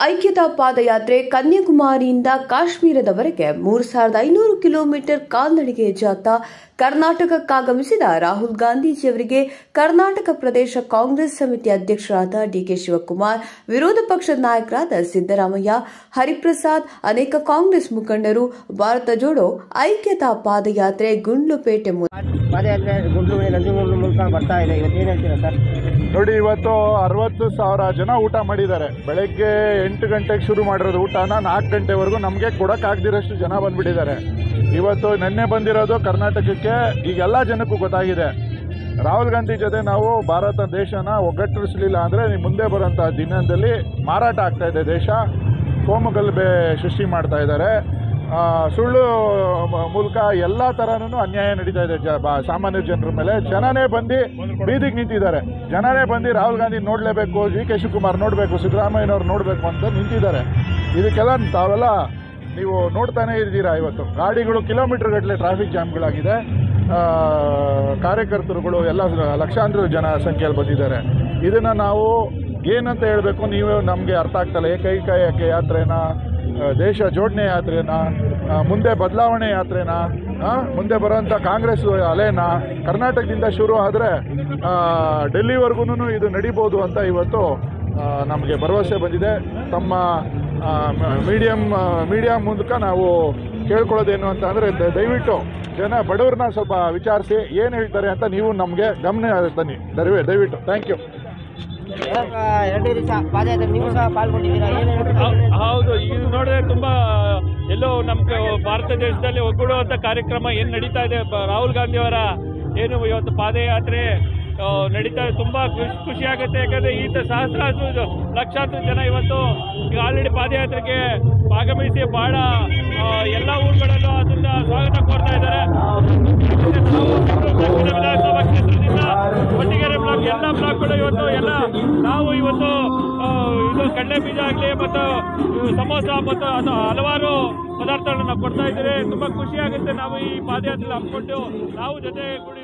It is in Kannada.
ಐಕ್ಯತಾ ಪಾದಯಾತ್ರೆ ಕನ್ಯಾಕುಮಾರಿಯಿಂದ ಕಾಶ್ಮೀರದವರೆಗೆ ಮೂರು ಸಾವಿರದ ಐನೂರು ಕಿಲೋಮೀಟರ್ ಕಾಲ್ನಡಿಗೆ ಜಾಥಾ ಕರ್ನಾಟಕಕ್ಕಾಗಮಿಸಿದ ರಾಹುಲ್ ಗಾಂಧೀಜಿಯವರಿಗೆ ಕರ್ನಾಟಕ ಪ್ರದೇಶ ಕಾಂಗ್ರೆಸ್ ಸಮಿತಿ ಅಧ್ಯಕ್ಷರಾದ ಡಿಕೆ ಶಿವಕುಮಾರ್ ವಿರೋಧ ಪಕ್ಷದ ನಾಯಕರಾದ ಸಿದ್ದರಾಮಯ್ಯ ಹರಿಪ್ರಸಾದ್ ಅನೇಕ ಕಾಂಗ್ರೆಸ್ ಮುಖಂಡರು ಭಾರತ ಜೋಡೋ ಐಕ್ಯತಾ ಪಾದಯಾತ್ರೆ ಗುಂಡ್ಲುಪೇಟೆ ಮೂಲಕ ಪಾದಯಾತ್ರೆ ಗುಂಡ್ಲುಗುಳಿ ನಂಜನಗೂಡು ಮೂಲಕ ಬರ್ತಾ ಇದೆ ಇವತ್ತು ಏನು ಹೇಳ್ತೀರಾ ಸರ್ ನೋಡಿ ಇವತ್ತು ಅರವತ್ತು ಸಾವಿರ ಜನ ಊಟ ಮಾಡಿದ್ದಾರೆ ಬೆಳಗ್ಗೆ ಎಂಟು ಗಂಟೆಗೆ ಶುರು ಮಾಡಿರೋದು ಊಟನ ನಾಲ್ಕು ಗಂಟೆವರೆಗೂ ನಮಗೆ ಕೊಡೋಕ್ಕಾಗದಿರೋಷ್ಟು ಜನ ಬಂದ್ಬಿಟ್ಟಿದ್ದಾರೆ ಇವತ್ತು ನಿನ್ನೆ ಬಂದಿರೋದು ಕರ್ನಾಟಕಕ್ಕೆ ಈಗೆಲ್ಲ ಜನಕ್ಕೂ ಗೊತ್ತಾಗಿದೆ ರಾಹುಲ್ ಗಾಂಧಿ ಜೊತೆ ನಾವು ಭಾರತ ದೇಶನ ಒಗ್ಗಟ್ಟಿಸಲಿಲ್ಲ ಅಂದರೆ ಮುಂದೆ ಬರೋಂಥ ದಿನದಲ್ಲಿ ಮಾರಾಟ ಆಗ್ತಾ ಇದೆ ದೇಶ ಕೋಮುಗಲಭೆ ಸೃಷ್ಟಿ ಮಾಡ್ತಾ ಇದ್ದಾರೆ ಆ, ಸುಳ್ಳು ಮ- ಮೂಲಕ ಎಲ್ಲ ಥರನೂ ಅನ್ಯಾಯ ನಡೀತಾ ಇದೆ ಜ ಬ- ಸಾಮಾನ್ಯ ಜನರ ಮೇಲೆ ಜನನೇ ಬಂದು ಬೀದಿಗೆ ನಿಂತಿದ್ದಾರೆ ಜನನೇ ಬಂದು ರಾಹುಲ್ ಗಾಂಧಿ ನೋಡಲೇಬೇಕು ಜಿ ಕೆ ಶಿವಕುಮಾರ್ ನೋಡಬೇಕು ಸಿದ್ದರಾಮಯ್ಯನವ್ರು ನೋಡಬೇಕು ಅಂತ ನಿಂತಿದ್ದಾರೆ ಇದಕ್ಕೆಲ್ಲ ತಾವೆಲ್ಲ ನೀವು ನೋಡ್ತಾನೆ ಇದ್ದೀರಾ ಇವತ್ತು ಗಾಡಿಗಳು ಕಿಲೋಮೀಟರ್ ಗಟ್ಟಲೆ ಟ್ರಾಫಿಕ್ ಜಾಮ್ಗಳಾಗಿದೆ ಆ, ಕಾರ್ಯಕರ್ತರುಗಳು ಎಲ್ಲ ಲಕ್ಷಾಂತರ ಜನ ಸಂಖ್ಯೆಯಲ್ಲಿ ಬಂದಿದ್ದಾರೆ ಇದನ್ನು ನಾವು ಏನಂತ ಹೇಳಬೇಕು ನೀವು ನಮಗೆ ಅರ್ಥ ಆಗ್ತಲ್ಲ ಏಕೈಕ ಯಾಕೆ ಯಾತ್ರೆನ ಆ, ದೇಶ ಜೋಡಣೆ ಯಾತ್ರೆನ ಆ, ಮುಂದೆ ಬದಲಾವಣೆ ಯಾತ್ರೆನ ಆ, ಮುಂದೆ ಬರೋಂಥ ಕಾಂಗ್ರೆಸ್ ಅಲೆನ ಕರ್ನಾಟಕದಿಂದ ಶುರು ಆದರೆ ಡೆಲ್ಲಿವರೆಗೂ ಇದು ನಡಿಬೋದು ಅಂತ ಇವತ್ತು ನಮಗೆ ಭರವಸೆ ಬಂದಿದೆ ತಮ್ಮ ಮೀಡಿಯಮ್ ಮೀಡಿಯಾ ಮೂಲಕ ನಾವು ಕೇಳ್ಕೊಳ್ಳೋದೇನು ಅಂತ ಅಂದರೆ ದಯವಿಟ್ಟು ಜನ ಬಡವ್ರನ್ನ ಸ್ವಲ್ಪ ವಿಚಾರಿಸಿ ಏನು ಹೇಳ್ತಾರೆ ಅಂತ ನೀವು ನಮಗೆ ಗಮನ ತನ್ನಿ ದಯವಿ ದಯವಿಟ್ಟು ಥ್ಯಾಂಕ್ ಯು ಇವಾಗ ಎರಡನೇ ದಿವಸ ಪಾದಯಾತ್ರೆ ನೀವು ಸಹ ಪಾಲ್ಗೊಂಡಿದ್ದೀರಾ ಏನು ಹೇಳ್ತೀರಾ ಹೌ- ಹೌದು ಇದು ನೋಡಿದ್ರೆ ತುಂಬಾ ಎಲ್ಲೋ ನಮ್ಮ ಭಾರತ ದೇಶದಲ್ಲಿ ಒಗ್ಗೂಡುವಂತ ಕಾರ್ಯಕ್ರಮ ಏನು ನಡೀತಾ ಇದೆ ಬ- ರಾಹುಲ್ ಗಾಂಧಿ ಅವರ ಏನು ಇವತ್ತು ಪಾದಯಾತ್ರೆ ಆ, ನಡೀತಾ ಇದೆ ತುಂಬಾ ಖುಷಿ ಖುಷಿ ಆಗುತ್ತೆ ಯಾಕಂದ್ರೆ ಈ ತ- ಸಹಸ್ರಾರು ಜ- ಲಕ್ಷಾಂತರ ಜನ ಇವತ್ತು ಈಗ ಆಲ್ರೆಡಿ ಪಾದಯಾತ್ರೆಗೆ ಆಗಮಿಸಿ ಬಹಳ ಆ, ಎಲ್ಲ ಊರುಗಳಲ್ಲೂ ಅದನ್ನ ಸ್ವಾಗತ ಕೋರ್ತಾ ಇದ್ದಾರೆ ನಾವು ದಕ್ಷಿಣ ವಿಧಾನಸಭಾ ಕ್ಷೇತ್ರದಿಂದ ಕೊಟ್ಟಿಗೆರೆ ಬ್ಲಾಕ್ ಎಲ್ಲ ಬ್ಲಾಕ್ಗಳು ಇವತ್ತು ಎಲ್ಲ ನಾವು ಇವತ್ತು ಆ, ಇದು ಕಡಲೆ ಬೀಜ ಆಗಲಿ ಮತ್ತು ಇವು ಸಮೋಸ ಮತ್ತು ಅದು ಹಲವಾರು ಪದಾರ್ಥಗಳನ್ನ ನಾವು ಕೊಡ್ತಾ ಇದ್ದೀವಿ ತುಂಬಾ ಖುಷಿ ಆಗುತ್ತೆ ನಾವು ಈ ಪಾದಯಾತ್ರೆ ಹಮ್ಮಿಕೊಂಡು ನಾವು ಜೊತೆ ಕೂಡ